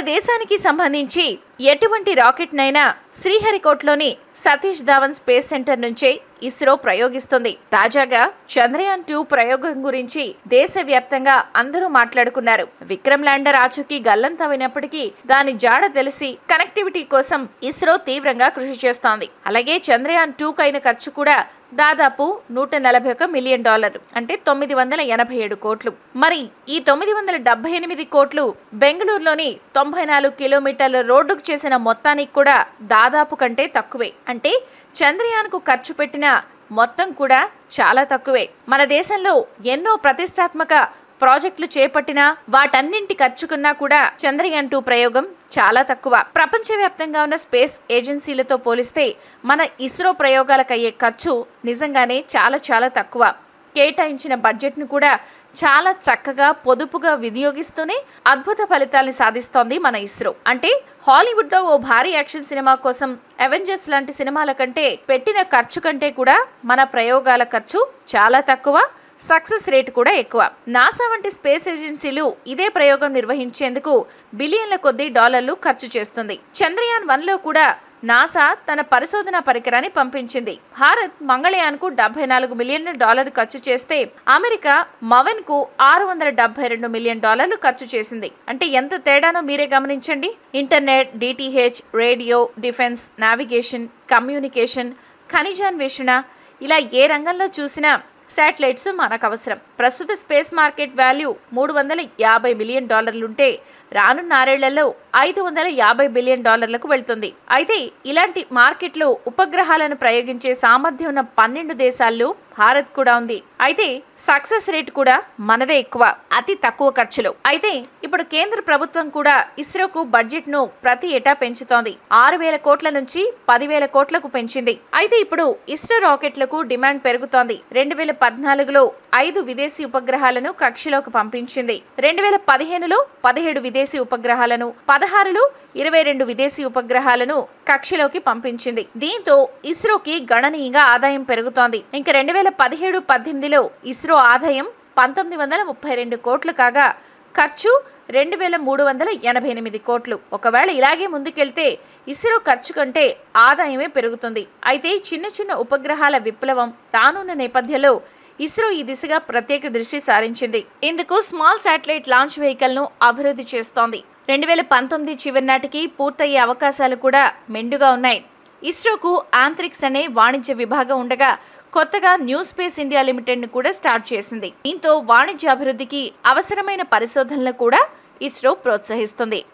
దేశానికి సంబంధించి ఎటువంటి రాకెట్నైనా శ్రీహరికోట్లోని సతీష్ ధావన్ స్పేస్ సెంటర్ నుంచే ఇస్రో ప్రయోగిస్తుంది తాజాగా చంద్రయాన్ టూ ప్రయోగం గురించి దేశవ్యాప్తంగా అందరూ మాట్లాడుకున్నారు విక్రమ్ ల్యాండర్ ఆచూకీ గల్లంతమైనప్పటికీ దాని జాడ తెలిసి కనెక్టివిటీ కోసం ఇస్రో తీవ్రంగా కృషి చేస్తోంది అలాగే చంద్రయాన్ టూ కైన ఖర్చు కూడా దాదాపు నూట నలభై ఒక మిలియన్ డాలర్ అంటే తొమ్మిది వందల ఎనభై ఏడు కోట్లు మరి ఈ తొమ్మిది వందల డెబ్బై ఎనిమిది కోట్లు బెంగళూరులోని తొంభై నాలుగు కిలోమీటర్ల రోడ్డుకు చేసిన మొత్తానికి కూడా దాదాపు కంటే తక్కువే అంటే చంద్రయాన్కు ఖర్చు పెట్టిన మొత్తం కూడా చాలా తక్కువే మన దేశంలో ఎన్నో ప్రతిష్టాత్మక ప్రాజెక్టులు చేపట్టినా వాటన్నింటి ఖర్చుకున్నా కూడా చంద్రయాన్ టూ ప్రయోగం చాలా తక్కువ ప్రపంచవ్యాప్తంగా ఉన్న స్పేస్ ఏజెన్సీలతో పోలిస్తే మన ఇస్రో ప్రయోగాలకయ్యే ఖర్చు నిజంగానే చాలా చాలా తక్కువ కేటాయించిన బడ్జెట్ను కూడా చాలా చక్కగా పొదుపుగా వినియోగిస్తూనే అద్భుత ఫలితాల్ని సాధిస్తోంది మన ఇస్రో అంటే హాలీవుడ్లో ఓ భారీ యాక్షన్ సినిమా కోసం అవెంజర్స్ లాంటి సినిమాల కంటే పెట్టిన ఖర్చు కంటే కూడా మన ప్రయోగాల ఖర్చు చాలా తక్కువ సక్సెస్ రేట్ కూడా ఎక్కువ నాసా వంటి స్పేస్ ఏజెన్సీలు ఇదే ప్రయోగం నిర్వహించేందుకు బిలియన్ల కొద్దీ డాలర్లు ఖర్చు చేస్తుంది చంద్రయాన్ వన్ లో కూడా నాసా తన పరిశోధన పరికరాన్ని పంపించింది భారత్ మంగళయాన్ కు డెబ్బై నాలుగు మిలియన్ల డాలర్ ఖర్చు చేస్తే అమెరికా మవెన్ కు ఆరు వందల డెబ్బై రెండు మిలియన్ డాలర్లు ఖర్చు చేసింది అంటే ఎంత తేడానో మీరే గమనించండి internet DTH radio defence navigation communication ఖనిజాన్వేషణ ఇలా ఏ రంగంలో చూసినా శాటిలైట్స్ మనకు అవసరం ప్రస్తుత స్పేస్ మార్కెట్ వాల్యూ మూడు వందల యాభై బిలియన్ డాలర్లుంటే రానున్న ఆరేళ్లలో ఐదు వందల యాభై బిలియన్ డాలర్లకు వెళ్తుంది అయితే ఇలాంటి మార్కెట్లో ఉపగ్రహాలను ప్రయోగించే సామర్థ్యం ఉన్న పన్నెండు దేశాల్లో భారత్ కూడా ఉంది అయితే సక్సెస్ రేట్ కూడా మనదే ఎక్కువ అతి తక్కువ ఖర్చులో అయితే ఇప్పుడు కేంద్ర ప్రభుత్వం కూడా ఇస్రోకు బడ్జెట్ ను ప్రతి ఏటా పెంచుతోంది ఆరు వేల కోట్ల నుంచి పదివేల కోట్లకు పెంచింది అయితే ఇప్పుడు ఇస్రో రాకెట్లకు డిమాండ్ పెరుగుతోంది రెండు వేల పద్నాలుగులో ఐదు విదేశీ ఉపగ్రహాలను కక్షలోకి పంపించింది రెండు వేల పదిహేనులో పదిహేడు విదేశీ ఉపగ్రహాలను పదహారులో ఇరవై రెండు విదేశీ ఉపగ్రహాలను కక్షలోకి పంపించింది దీంతో ఇస్రోకి గణనీయంగా ఆదాయం పెరుగుతోంది ఇంకా రెండు వేల పదిహేడు పద్దెనిమిదిలో ఇస్రో ఆదాయం పంతొమ్మిది వందల ముప్పై రెండు కోట్లు కాగా ఖర్చు రెండు వేల మూడు వందల ఎనభై ఎనిమిది కోట్లు ఒకవేళ ఇలాగే ముందుకెళ్తే ఇస్రో ఖర్చు కంటే ఆదాయమే పెరుగుతుంది అయితే చిన్న చిన్న ఉపగ్రహాల విప్లవం రానున్న నేపథ్యంలో ఇస్రో ఈ దిశగా ప్రత్యేక దృష్టి సారించింది ఇందుకు స్మాల్ శాటిలైట్ లాంచ్ వెహికల్ ను అభివృద్ధి చేస్తోంది రెండు వేల పంతొమ్మిది చివరి నాటికి పూర్తయ్యే అవకాశాలు కూడా మెండుగా ఉన్నాయి ఇస్రోకు ఆంత్రిక్స్ అనే వాణిజ్య విభాగం ఉండగా కొత్తగా న్యూ స్పేస్ ఇండియా లిమిటెడ్ ను కూడా స్టార్ట్ చేసింది దీంతో వాణిజ్య అభివృద్ధికి అవసరమైన పరిశోధనలు కూడా ఇస్రో ప్రోత్సహిస్తుంది